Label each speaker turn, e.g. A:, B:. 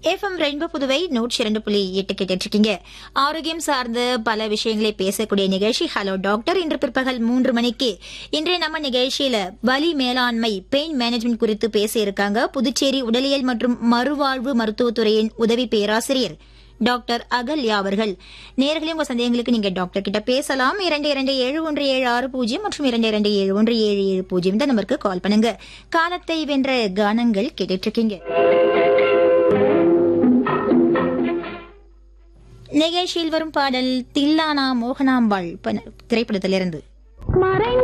A: FM rainbow Puduvai நூற்றி இரண்டு புள்ளி எட்டு கேட்டுட்டு இருக்கீங்க ஆரோக்கியம் சார்ந்த பல விஷயங்களை பேசக்கூடிய நிகழ்ச்சி ஹலோ டாக்டர் இன்று பிற்பகல் மூன்று மணிக்கு இன்றைய நம்ம நிகழ்ச்சியில வலி மேலாண்மை பெயின் மேனேஜ்மெண்ட் குறித்து பேச இருக்காங்க புதுச்சேரி உடலியல் மற்றும் மறுவாழ்வு மருத்துவத்துறையின் உதவி பேராசிரியர் டாக்டர் அகல்யா அவர்கள் நேர்களே உங்க சந்தேகங்களுக்கு நீங்க டாக்டர் கிட்ட பேசலாம் இரண்டு இரண்டு ஏழு ஒன்று ஏழு ஆறு பூஜ்ஜியம் மற்றும் இரண்டு இரண்டு ஏழு ஒன்று ஏழு ஏழு பூஜ்ஜியம் இந்த நம்பருக்கு கால் பண்ணுங்க காலத்தை வென்ற கானங்கள் கேட்டுட்டு இருக்கீங்க நிகழ்ச்சியில் வரும் பாடல் தில்லானா மோகனாம்பாள் ப- திரைப்படத்திலிருந்து
B: மறைந்த